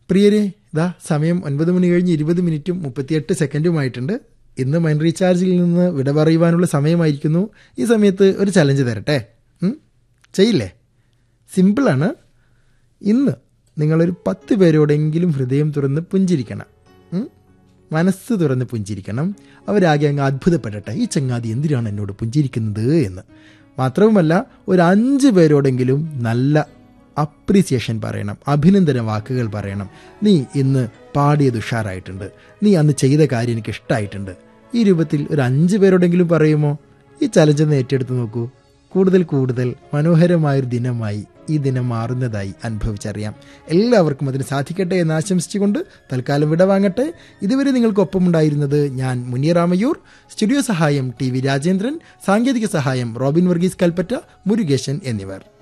പ്രിയരെ ഇതാ സമയം ഒൻപത് മണി കഴിഞ്ഞ് ഇരുപത് മിനിറ്റും മുപ്പത്തിയെട്ട് സെക്കൻഡുമായിട്ടുണ്ട് ഇന്ന് മൈൻ റീചാർജിൽ നിന്ന് വിട പറയുവാനുള്ള സമയമായിരിക്കുന്നു ഈ സമയത്ത് ഒരു ചലഞ്ച് തരട്ടെ ഉം? ചെയ്യില്ലേ സിമ്പിളാണ് ഇന്ന് നിങ്ങളൊരു പത്ത് പേരോടെങ്കിലും ഹൃദയം തുറന്ന് പുഞ്ചിരിക്കണം ഉം? മനസ്സ് തുറന്ന് പുഞ്ചിരിക്കണം അവരാകെ അങ്ങ് അത്ഭുതപ്പെടട്ടെ ഈ ചങ്ങാതി എന്തിനാണ് എന്നോട് പുഞ്ചിരിക്കുന്നത് എന്ന് മാത്രവുമല്ല ഒരു അഞ്ച് പേരോടെങ്കിലും നല്ല അപ്രീസിയേഷൻ പറയണം അഭിനന്ദന വാക്കുകൾ പറയണം നീ ഇന്ന് പാടിയത് ഉഷാറായിട്ടുണ്ട് നീ അന്ന് ചെയ്ത കാര്യം എനിക്ക് ഇഷ്ടമായിട്ടുണ്ട് ഈ രൂപത്തിൽ ഒരു അഞ്ച് പേരോടെങ്കിലും പറയുമോ ഈ ചലഞ്ച് ഒന്ന് ഏറ്റെടുത്ത് നോക്കൂ കൂടുതൽ കൂടുതൽ മനോഹരമായൊരു ദിനമായി ഈ ദിനം മാറുന്നതായി അനുഭവിച്ചറിയാം എല്ലാവർക്കും അതിന് സാധിക്കട്ടെ എന്ന് ആശംസിച്ചുകൊണ്ട് തൽക്കാലം വിടവാങ്ങട്ടെ ഇതുവരെ നിങ്ങൾക്കൊപ്പമുണ്ടായിരുന്നത് ഞാൻ മുനിയറാമയൂർ സ്റ്റുഡിയോ സഹായം ടി വി രാജേന്ദ്രൻ സാങ്കേതിക സഹായം റോബിൻ വർഗീസ് കൽപ്പറ്റ മുരുകേശൻ എന്നിവർ